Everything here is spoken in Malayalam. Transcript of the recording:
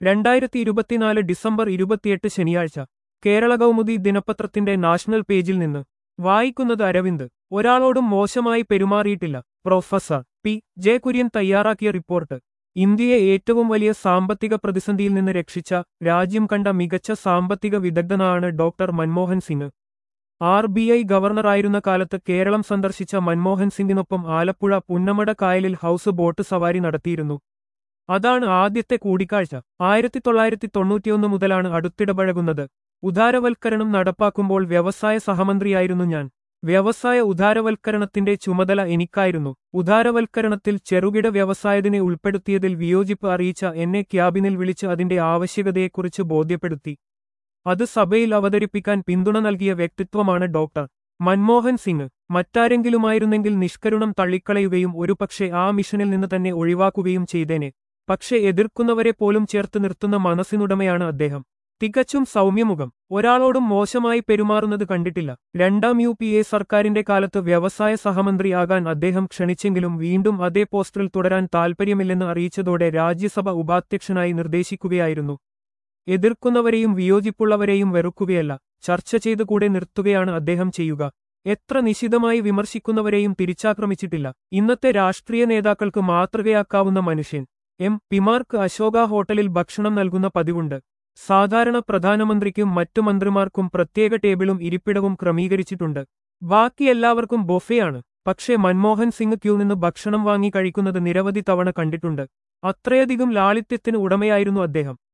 രണ്ടായിരത്തി ഇരുപത്തിനാല് ഡിസംബർ ഇരുപത്തിയെട്ട് ശനിയാഴ്ച കേരള കൗമുദി ദിനപത്രത്തിന്റെ നാഷണൽ പേജിൽ നിന്ന് വായിക്കുന്നത് അരവിന്ദ് ഒരാളോടും മോശമായി പെരുമാറിയിട്ടില്ല പ്രൊഫസർ പി ജെ കുര്യൻ തയ്യാറാക്കിയ റിപ്പോർട്ട് ഇന്ത്യയെ ഏറ്റവും വലിയ സാമ്പത്തിക പ്രതിസന്ധിയിൽ നിന്ന് രക്ഷിച്ച രാജ്യം കണ്ട മികച്ച സാമ്പത്തിക വിദഗ്ധനാണ് doctor Manmohan Singh R B I ഗവർണറായിരുന്ന കാലത്ത് കേരളം സന്ദർശിച്ച മൻമോഹൻ സിംഗിനൊപ്പം ആലപ്പുഴ പുന്നമട കായലിൽ ഹൌസ് ബോട്ട് സവാരി നടത്തിയിരുന്നു അതാണ് ആദ്യത്തെ കൂടിക്കാഴ്ച ആയിരത്തി തൊള്ളായിരത്തി തൊണ്ണൂറ്റിയൊന്ന് മുതലാണ് അടുത്തിടപഴകുന്നത് ഉദാരവൽക്കരണം നടപ്പാക്കുമ്പോൾ വ്യവസായ സഹമന്ത്രിയായിരുന്നു ഞാൻ വ്യവസായ ഉദാരവൽക്കരണത്തിന്റെ ചുമതല എനിക്കായിരുന്നു ഉദാരവൽക്കരണത്തിൽ ചെറുകിട വ്യവസായത്തിനെ ഉൾപ്പെടുത്തിയതിൽ വിയോജിപ്പ് അറിയിച്ച എന്നെ ക്യാബിനിൽ വിളിച്ച് അതിന്റെ ആവശ്യകതയെക്കുറിച്ച് ബോധ്യപ്പെടുത്തി അത് സഭയിൽ അവതരിപ്പിക്കാൻ പിന്തുണ നൽകിയ വ്യക്തിത്വമാണ് ഡോക്ടർ മൻമോഹൻ സിംഗ് മറ്റാരെങ്കിലുമായിരുന്നെങ്കിൽ നിഷ്കരുണം തള്ളിക്കളയുകയും ഒരുപക്ഷെ ആ മിഷനിൽ നിന്ന് തന്നെ ഒഴിവാക്കുകയും ചെയ്തേനെ പക്ഷെ എതിർക്കുന്നവരെ പോലും ചേർത്ത് നിർത്തുന്ന മനസ്സിനുടമയാണ് അദ്ദേഹം തികച്ചും സൗമ്യമുഖം ഒരാളോടും മോശമായി പെരുമാറുന്നത് കണ്ടിട്ടില്ല രണ്ടാം യു പി എ സർക്കാരിന്റെ കാലത്ത് വ്യവസായ സഹമന്ത്രിയാകാൻ അദ്ദേഹം ക്ഷണിച്ചെങ്കിലും വീണ്ടും അതേ പോസ്റ്റിൽ തുടരാൻ താൽപ്പര്യമില്ലെന്ന് അറിയിച്ചതോടെ രാജ്യസഭ ഉപാധ്യക്ഷനായി നിർദ്ദേശിക്കുകയായിരുന്നു എതിർക്കുന്നവരെയും വിയോജിപ്പുള്ളവരെയും വെറുക്കുകയല്ല ചർച്ച ചെയ്ത് കൂടെ നിർത്തുകയാണ് അദ്ദേഹം ചെയ്യുക എത്ര നിശിതമായി വിമർശിക്കുന്നവരെയും തിരിച്ചാക്രമിച്ചിട്ടില്ല ഇന്നത്തെ രാഷ്ട്രീയ നേതാക്കൾക്ക് മാതൃകയാക്കാവുന്ന മനുഷ്യൻ എം പിമാർക്ക് അശോക ഹോട്ടലിൽ ഭക്ഷണം നൽകുന്ന പതിവുണ്ട് സാധാരണ പ്രധാനമന്ത്രിക്കും മറ്റു മന്ത്രിമാർക്കും പ്രത്യേക ടേബിളും ഇരിപ്പിടവും ക്രമീകരിച്ചിട്ടുണ്ട് ബാക്കി എല്ലാവർക്കും ബൊഫെയാണ് പക്ഷേ മൻമോഹൻ സിംഗ് ക്യൂ നിന്ന് ഭക്ഷണം വാങ്ങി കഴിക്കുന്നത് നിരവധി തവണ കണ്ടിട്ടുണ്ട് അത്രയധികം ലാളിത്യത്തിന് ഉടമയായിരുന്നു അദ്ദേഹം